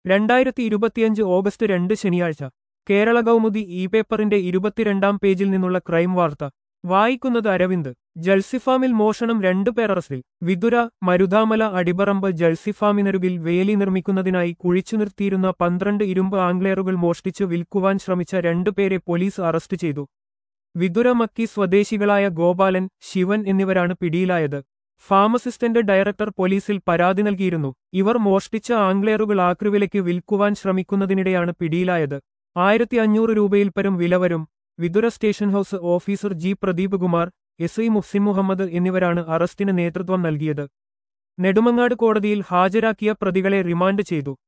രണ്ടായിരത്തി ഇരുപത്തിയഞ്ച് ഓഗസ്റ്റ് രണ്ട് ശനിയാഴ്ച കേരള കൗമുദി ഇ പേപ്പറിന്റെ ഇരുപത്തിരണ്ടാം പേജിൽ നിന്നുള്ള ക്രൈം വാർത്ത വായിക്കുന്നത് അരവിന്ദ് ജൽസിഫാമിൽ മോഷണം രണ്ടു പേർ അറസ്റ്റിൽ വിതുര മരുതാമല അടിപറമ്പ് ജൽസിഫാമിനരുകിൽ വേലി നിർമ്മിക്കുന്നതിനായി കുഴിച്ചു നിർത്തിയിരുന്ന പന്ത്രണ്ട് ഇരുമ്പ് ആംഗ്ലേറുകൾ മോഷ്ടിച്ചു വിൽക്കുവാൻ ശ്രമിച്ച രണ്ടുപേരെ പോലീസ് അറസ്റ്റ് ചെയ്തു വിതുര മക്കി സ്വദേശികളായ ഗോപാലൻ ശിവൻ എന്നിവരാണ് പിടിയിലായത് ഫാമസിസ്റ്റന്റ് ഡയറക്ടർ പോലീസിൽ പരാതി നൽകിയിരുന്നു ഇവർ മോഷ്ടിച്ച ആംഗ്ലേറുകൾ ആക്രിവിലയ്ക്ക് വിൽക്കുവാൻ ശ്രമിക്കുന്നതിനിടെയാണ് പിടിയിലായത് ആയിരത്തി അഞ്ഞൂറ് രൂപയിൽ പരം വില വരും Vithura station house officer G Pradeep Kumar S I Muhsin Muhammad എന്നിവരാണ് അറസ്റ്റിന് നേതൃത്വം നൽകിയത് നെടുമങ്ങാട് കോടതിയിൽ ഹാജരാക്കിയ പ്രതികളെ റിമാൻഡ് ചെയ്തു